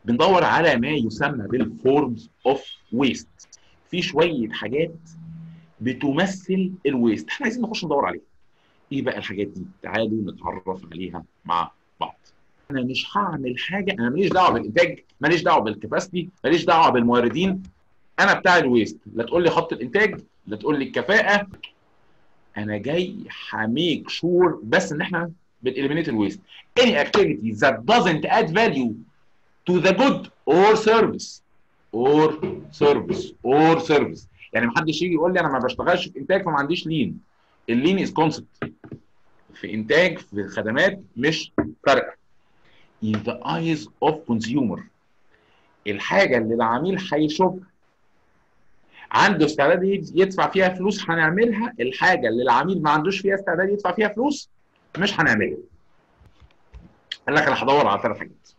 بندور على ما يسمى بالفورمز اوف ويست في شويه حاجات بتمثل الويست احنا عايزين نخش ندور عليها ايه بقى الحاجات دي تعالوا نتعرف عليها مع بعض انا مش هعمل حاجه انا ماليش دعوه بالانتاج ماليش دعوه بالكباستي ماليش دعوه بالموردين انا بتاع الويست لا تقول لي خط الانتاج لا تقول لي الكفاءه انا جاي هميك شور بس ان احنا بنeliminate الويست any activity that doesn't add value to the good or service or service or service يعني محدش يجي يقول لي انا ما بشتغلش في انتاج فما عنديش لين اللين از كونسبت في انتاج في خدمات مش فارقه in the eyes of consumer الحاجه اللي العميل هيشوفها عنده استعداد يدفع فيها فلوس هنعملها الحاجه اللي العميل ما عندوش فيها استعداد يدفع فيها فلوس مش هنعملها قال لك انا هدور على ثلاث حاجات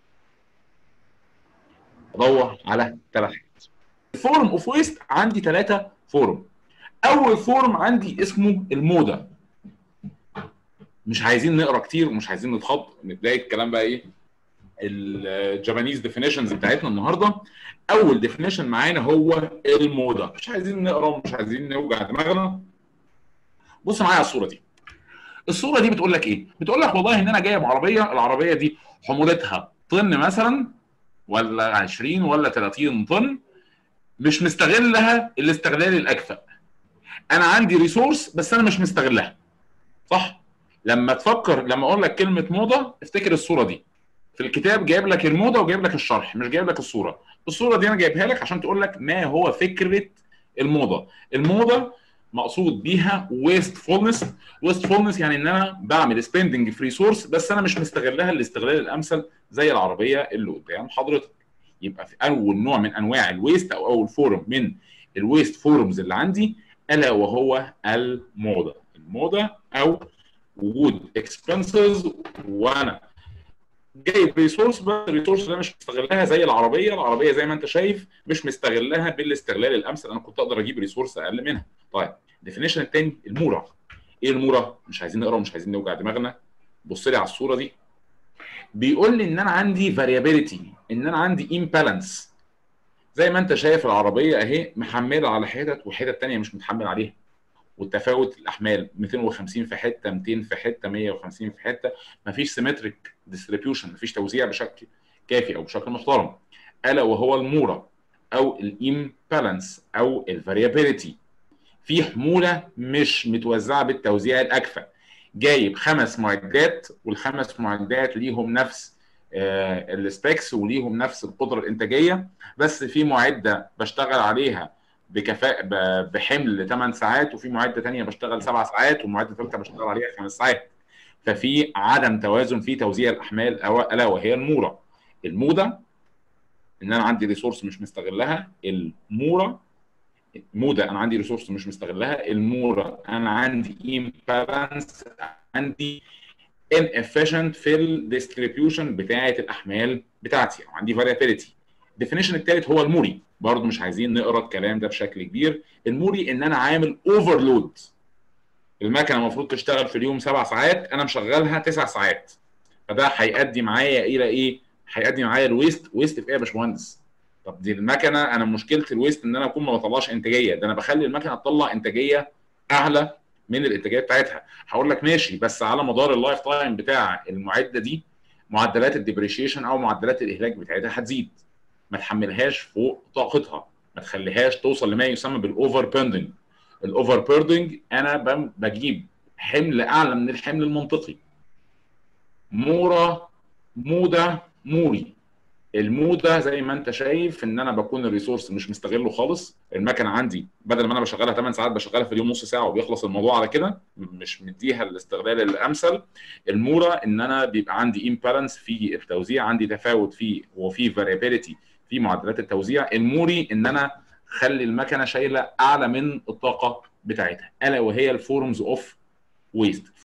ادور على ثلاث حاجات الفورم اوف ويست عندي ثلاثه فورم اول فورم عندي اسمه الموضه مش عايزين نقرا كتير ومش عايزين نتخض نبدا الكلام بقى ايه الجابانيز ديفينيشنز بتاعتنا النهارده اول ديفينيشن معانا هو الموضه مش عايزين نقرا ومش عايزين نوجع دماغنا بص معايا على الصوره دي الصوره دي بتقول لك ايه بتقول لك والله ان انا جايب عربيه العربيه دي حمولتها طن مثلا ولا 20 ولا 30 طن مش مستغلها الاستغلال الاكفأ انا عندي ريسورس بس انا مش مستغلها صح لما تفكر لما اقول لك كلمه موضه افتكر الصوره دي في الكتاب جايب لك الموضه وجايب لك الشرح مش جايب لك الصوره الصوره دي انا جايبها لك عشان تقول لك ما هو فكره الموضه الموضه مقصود بيها ويست فولنس ويست فولنس يعني ان انا بعمل سبيندنج في ريسورس بس انا مش مستغلها الاستغلال الامثل زي العربيه اللي قدام حضرتك يبقى في اول نوع من انواع الويست او اول فورم من الويست فورمز اللي عندي الا وهو الموضه الموضه او وجود اكسبنسز وانا جايب ريسورس بس الريسورس ده مش مستغلها زي العربيه العربيه زي ما انت شايف مش مستغلها بالاستغلال الامثل انا كنت اقدر اجيب ريسورس اقل منها طيب الديفينيشن الثاني الموره ايه الموره مش عايزين نقرا ومش عايزين نوجع دماغنا بص لي على الصوره دي بيقول لي ان انا عندي فاريابيليتي ان انا عندي امبالانس زي ما انت شايف العربيه اهي محمله على حتت وحتت ثانيه مش متحمل عليها والتفاوت الاحمال 250 في حته 200 في حته 150 في حته مفيش سيمتريك ديستريبيوشن مفيش توزيع بشكل كافي او بشكل محترم الا وهو الموره او الامبالانس او الفاريابيليتي في حموله مش متوزعه بالتوزيع الاكفأ جايب خمس معدات والخمس معدات ليهم نفس آه السبيكس وليهم نفس القدره الانتاجيه بس في معده بشتغل عليها بكفاءة بحمل 8 ساعات وفي معده ثانيه بشتغل 7 ساعات ومعده ثالثه بشتغل عليها 5 ساعات ففي عدم توازن في توزيع الاحمال الا وهي الموره الموده ان انا عندي ريسورس مش مستغلها الموره موده انا عندي ريسورس مش مستغلها الموره انا عندي امبالانس عندي inefficient في الديستريبيوشن بتاعه الاحمال بتاعتي او عندي فاريابيليتي الديفينيشن الثالث هو الموري برضه مش عايزين نقرا الكلام ده بشكل كبير الموري ان انا عامل اوفرلود المكنه المفروض تشتغل في اليوم سبع ساعات انا مشغلها تسع ساعات فده هيؤدي معايا الى ايه؟ هيؤدي معايا الويست ويست في ايه يا باشمهندس؟ طب دي المكنه انا مشكله الويست ان انا اكون ما بطلعش انتاجيه ده انا بخلي المكنه تطلع انتاجيه اعلى من الانتاجيه بتاعتها هقول لك ماشي بس على مدار اللايف تايم بتاع المعده دي معدلات الديبريشيشن او معدلات الاهلاك بتاعتها هتزيد ما تحملهاش فوق طاقتها ما تخليهاش توصل لما يسمى بالاوفر بيردنج الاوفر بيردنج انا بجيب حمل اعلى من الحمل المنطقي مورا موده موري الموده زي ما انت شايف ان انا بكون الريسورس مش مستغله خالص المكنه عندي بدل ما انا بشغلها 8 ساعات بشغلها في اليوم نص ساعه وبيخلص الموضوع على كده مش مديها الاستغلال الامثل الموره ان انا بيبقى عندي امبالانس في التوزيع عندي تفاوت في وفي فاريابيليتي في معدلات التوزيع الموري ان انا خلي المكنه شايله اعلى من الطاقه بتاعتها الا وهي الفورمز اوف ويست